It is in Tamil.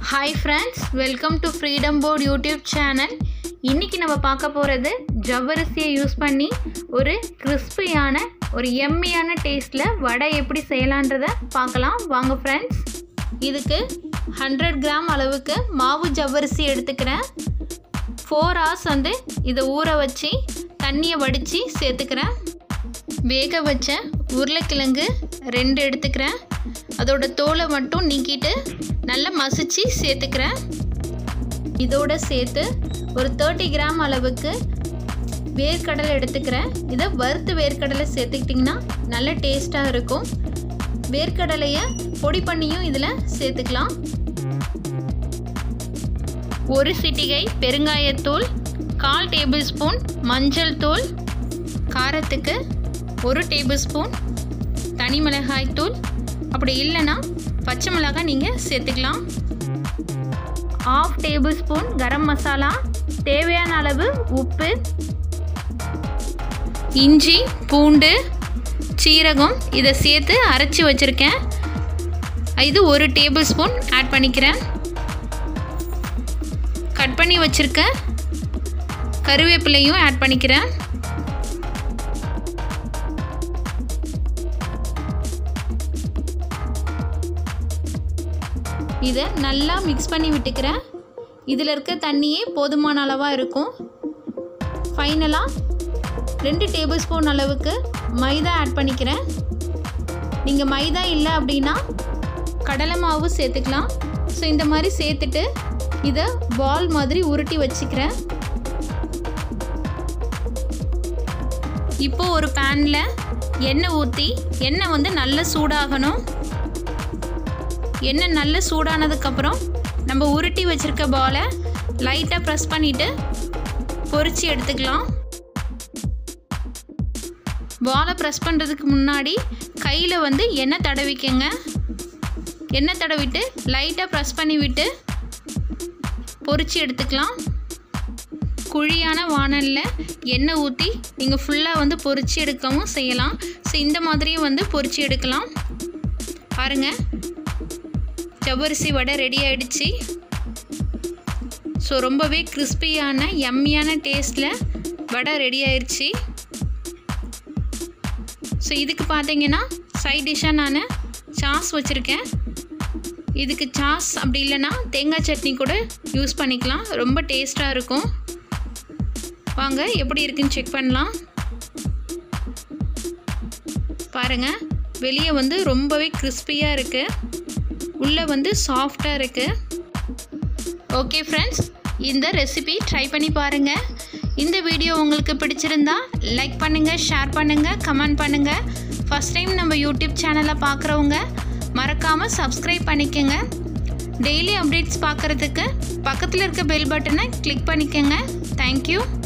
hi friends welcome to freedom port YouTube channel இன்றைக்கி நம்ம பார்க்க போகிறது ஜவ்வரிசியை யூஸ் பண்ணி ஒரு கிறிஸ்பியான ஒரு எம்மியான டேஸ்ட்டில் வடை எப்படி செய்யலான்றதை பார்க்கலாம் வாங்க ஃப்ரெண்ட்ஸ் இதுக்கு ஹண்ட்ரட் கிராம் அளவுக்கு மாவு ஜவ்வரிசி எடுத்துக்கிறேன் ஃபோர் ஹவர்ஸ் வந்து இதை ஊற வச்சு தண்ணியை வடித்து சேர்த்துக்கிறேன் வேக வச்ச உருளைக்கிழங்கு ரெண்டு எடுத்துக்கிறேன் அதோட தோலை மட்டும் நீக்கிட்டு நல்லா மசிச்சு சேர்த்துக்கிறேன் இதோட சேர்த்து ஒரு தேர்ட்டி கிராம் அளவுக்கு வேர்க்கடலை எடுத்துக்கிறேன் இதை வறுத்து வேர்க்கடலை சேர்த்துக்கிட்டிங்கன்னா நல்ல டேஸ்ட்டாக இருக்கும் வேர்க்கடலையை பொடி பண்ணியும் இதில் சேர்த்துக்கலாம் ஒரு சிட்டிகை பெருங்காயத்தூள் கால் டேபிள் ஸ்பூன் மஞ்சள் தூள் காரத்துக்கு ஒரு டேபிள் ஸ்பூன் தனி மிளகாய் தூள் அப்படி இல்லைன்னா பச்சை மிளகாய் நீங்கள் சேர்த்துக்கலாம் half tablespoon garam masala தேவையான அளவு உப்பு இஞ்சி பூண்டு சீரகம் இதை சேர்த்து அரைச்சி வச்சுருக்கேன் இது ஒரு டேபிள் ஸ்பூன் ஆட் பண்ணிக்கிறேன் கட் பண்ணி வச்சுருக்க கருவேப்பிலையும் ஆட் பண்ணிக்கிறேன் இதை நல்லா மிக்ஸ் பண்ணி விட்டுக்கிறேன் இதில் இருக்க தண்ணியே போதுமான அளவாக இருக்கும் ஃபைனலாக ரெண்டு டேபிள் ஸ்பூன் அளவுக்கு மைதா ஆட் பண்ணிக்கிறேன் நீங்கள் மைதா இல்லை அப்படின்னா கடலை மாவு சேர்த்துக்கலாம் ஸோ இந்த மாதிரி சேர்த்துட்டு இதை பால் மாதிரி உருட்டி வச்சுக்கிறேன் இப்போ ஒரு பேனில் எண்ணெய் ஊற்றி எண்ணெய் வந்து நல்ல சூடாகணும் எண்ணெய் நல்ல சூடானதுக்கப்புறம் நம்ம உருட்டி வச்சுருக்க பாலை லைட்டாக ப்ரெஸ் பண்ணிவிட்டு பொரித்து எடுத்துக்கலாம் பாலை ப்ரெஸ் பண்ணுறதுக்கு முன்னாடி கையில் வந்து எண்ணெய் தடவிக்கங்க எண்ணெய் தடவிட்டு லைட்டாக ப்ரெஸ் பண்ணி விட்டு பொரித்து எடுத்துக்கலாம் குழியான வானலில் எண்ணெய் ஊற்றி நீங்கள் ஃபுல்லாக வந்து பொரித்து எடுக்கவும் செய்யலாம் ஸோ இந்த மாதிரியும் வந்து பொரித்து எடுக்கலாம் பாருங்கள் ஜவ்வரிசி வடை ரெடி ஆகிடுச்சு ஸோ ரொம்பவே கிறிஸ்பியான எம்மியான டேஸ்ட்டில் வடை ரெடி ஆயிடுச்சு ஸோ இதுக்கு பார்த்தீங்கன்னா சைட் டிஷ்ஷாக நான் சாஸ் வச்சுருக்கேன் இதுக்கு சாஸ் அப்படி இல்லைன்னா தேங்காய் சட்னி கூட யூஸ் பண்ணிக்கலாம் ரொம்ப டேஸ்ட்டாக இருக்கும் வாங்க எப்படி இருக்குன்னு செக் பண்ணலாம் பாருங்கள் வெளியே வந்து ரொம்பவே கிறிஸ்பியாக இருக்குது உள்ளே வந்து சாஃப்டாக இருக்குது ஓகே ஃப்ரெண்ட்ஸ் இந்த ரெசிபி ட்ரை பண்ணி பாருங்கள் இந்த வீடியோ உங்களுக்கு பிடிச்சிருந்தா லைக் பண்ணுங்கள் ஷேர் பண்ணுங்கள் கமெண்ட் பண்ணுங்கள் ஃபஸ்ட் டைம் நம்ம யூடியூப் சேனலை பார்க்குறவங்க மறக்காமல் சப்ஸ்கிரைப் பண்ணிக்கோங்க டெய்லி அப்டேட்ஸ் பார்க்குறதுக்கு பக்கத்தில் இருக்க பெல் பட்டனை கிளிக் பண்ணிக்கோங்க தேங்க்யூ